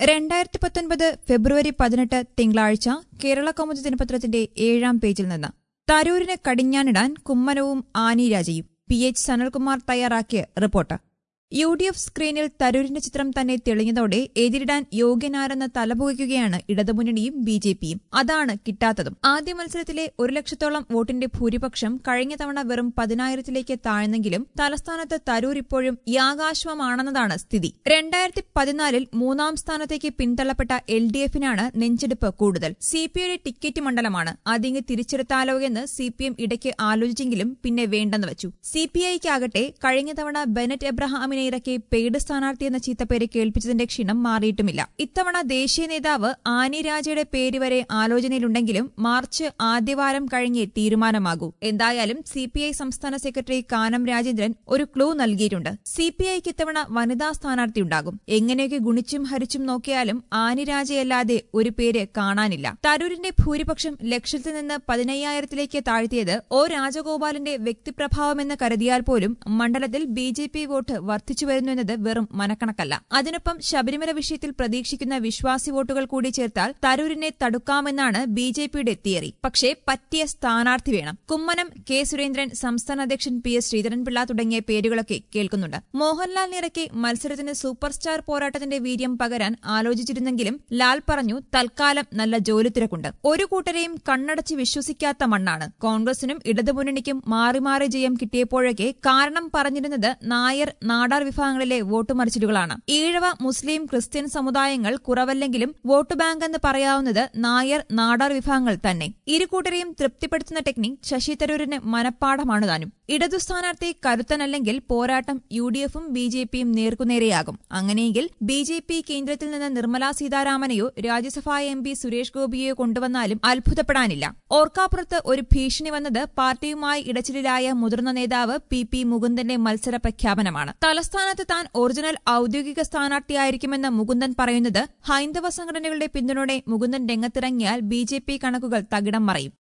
രണ്ടായിരത്തി പത്തൊൻപത് ഫെബ്രുവരി പതിനെട്ട് തിങ്കളാഴ്ച കേരള കൗമുദി ദിനപത്രത്തിന്റെ ഏഴാം പേജിൽ നിന്ന് തരൂരിന് കടിഞ്ഞാണിടാൻ കുമ്മനവും ആനി രാജയും പി എച്ച് സനൽകുമാർ തയ്യാറാക്കിയ റിപ്പോർട്ട് യു ഡി എഫ് സ്ക്രീനിൽ തരൂരിന്റെ ചിത്രം തന്നെ തെളിഞ്ഞതോടെ എതിരിടാൻ യോഗ്യനാരെന്ന് തലപുകയ്ക്കുകയാണ് ഇടതുമുന്നണിയും ബി ജെ പിയും അതാണ് കിട്ടാത്തതും ആദ്യ മത്സരത്തിലെ ഒരു ലക്ഷത്തോളം വോട്ടിന്റെ ഭൂരിപക്ഷം കഴിഞ്ഞ തവണ വെറും പതിനായിരത്തിലേക്ക് താഴ്ന്നെങ്കിലും തലസ്ഥാനത്ത് തരൂർ ഇപ്പോഴും യാകാശ്വമാണെന്നതാണ് സ്ഥിതി രണ്ടായിരത്തി പതിനാലിൽ മൂന്നാം സ്ഥാനത്തേക്ക് പിന്തള്ളപ്പെട്ട എൽ ഡി എഫിനാണ് നെഞ്ചെടുപ്പ് കൂടുതൽ സി പി ഐയുടെ ടിക്കറ്റ് മണ്ഡലമാണ് അതിങ്ങ് തിരിച്ചെടുത്താലോ എന്ന് സി പി എം ഇടയ്ക്ക് ആലോചിച്ചെങ്കിലും പിന്നെ വേണ്ടെന്ന് വെച്ചു സി പി ഐക്കാകട്ടെ കഴിഞ്ഞ തവണ ബെനറ്റ് എബ്രഹാമിനെ ഇറക്കി പെയ്ഡ് സ്ഥാനാർത്ഥി എന്ന ചീത്തപ്പേര് കേൾപ്പിച്ചതിന്റെ ക്ഷീണം മാറിയിട്ടുമില്ല ഇത്തവണ ദേശീയ നേതാവ് ആനി രാജയുടെ പേര് വരെ ആലോചനയിലുണ്ടെങ്കിലും മാർച്ച് ആദ്യവാരം കഴിഞ്ഞേ തീരുമാനമാകൂ എന്തായാലും സി പി ഐ സംസ്ഥാന സെക്രട്ടറി കാനം രാജേന്ദ്രൻ ഒരു ക്ലൂ നൽകിയിട്ടുണ്ട് സി പി ഐക്ക് ഇത്തവണ വനിതാ സ്ഥാനാർത്ഥിയുണ്ടാകും എങ്ങനെയൊക്കെ ഗുണിച്ചും ഹരിച്ചും നോക്കിയാലും ആനി രാജയല്ലാതെ ഒരു പേര് കാണാനില്ല തരൂരിന്റെ ഭൂരിപക്ഷം ലക്ഷത്തിൽ നിന്ന് പതിനയ്യായിരത്തിലേക്ക് താഴ്ത്തിയത് ഒ രാജഗോപാലിന്റെ വ്യക്തിപ്രഭാവമെന്ന് കരുതിയാൽ പോലും മണ്ഡലത്തിൽ ബി ജെ പി വോട്ട് വർദ്ധിച്ചു വരുന്നു എന്നത് വെറും മനക്കണക്കല്ല അതിനൊപ്പം ശബരിമല വിഷയത്തിൽ പ്രതീക്ഷിക്കുന്ന വിശ്വാസി വോട്ടുകൾ കൂടി ചേർത്താൽ തരൂരിനെ തടുക്കാമെന്നാണ് ബി ജെ പിയുടെ തിയറി പക്ഷേ പറ്റിയ സ്ഥാനാർത്ഥി വേണം കുമ്മനം കെ സുരേന്ദ്രൻ സംസ്ഥാന അധ്യക്ഷൻ പി എസ് ശ്രീധരൻപിള്ള തുടങ്ങിയ പേരുകളൊക്കെ കേൾക്കുന്നുണ്ട് മോഹൻലാൽ നിറയ്ക്ക് മത്സരത്തിന് സൂപ്പർ സ്റ്റാർ പോരാട്ടത്തിന്റെ വീര്യം പകരാൻ ആലോചിച്ചിരുന്നെങ്കിലും ലാൽ പറഞ്ഞു തൽക്കാലം നല്ല ജോലി തിരക്കുണ്ട് ഒരു കൂട്ടരെയും കണ്ണടച്ച് വിശ്വസിക്കാത്ത മണ്ണാണ് കോൺഗ്രസിനും ഇടതുമുന്നണിക്കും മാറി മാറി ജയം കിട്ടിയപ്പോഴൊക്കെ കാരണം പറഞ്ഞിരുന്നത് നായർ നാടാർ വിഭാഗങ്ങളിലെ വോട്ട് മറിച്ചിലുകളാണ് ഈഴവ മുസ്ലിം ക്രിസ്ത്യൻ സമുദായങ്ങൾ കുറവല്ലെങ്കിലും വോട്ട് ബാങ്ക് എന്ന് പറയാവുന്നത് നായർ നാടാർ വിഭാഗങ്ങൾ തന്നെ ഇരു കൂട്ടരെയും തൃപ്തിപ്പെടുത്തുന്ന ടെക്നിക് ശശി തരൂരിന് മനഃപ്പാഠമാണ് താനും ഇടതു സ്ഥാനാർത്ഥി കരുത്തനല്ലെങ്കിൽ പോരാട്ടം യു ഡി എഫും ബി ജെ പിയും നേർക്കുനേരെയാകും അങ്ങനെയെങ്കിൽ ബി ജെ പി കേന്ദ്രത്തിൽ നിന്ന് നിർമ്മലാ സീതാരാമനെയോ രാജ്യസഭാ എം പി സുരേഷ് ഗോപിയെയോ കൊണ്ടുവന്നാലും അത്ഭുതപ്പെടാനില്ല ഓർക്കാപ്പുറത്ത് ഒരു ഭീഷണി വന്നത് പാർട്ടിയുമായി ഇടച്ചിലായ മുതിർന്ന നേതാവ് പി പി മുകുന്ദന്റെ മത്സര പ്രഖ്യാപനമാണ് തലസ്ഥാനത്ത് താൻ ഒറിജിനൽ ഔദ്യോഗിക സ്ഥാനാർത്ഥിയായിരിക്കുമെന്ന് മുകുന്ദൻ പറയുന്നത് ഹൈന്ദവ സംഘടനകളുടെ പിന്തുണയോടെ മുകുന്ദൻ രംഗത്തിറങ്ങിയാൽ ബി ജെ പി കണക്കുകൾ തകിടം മറയും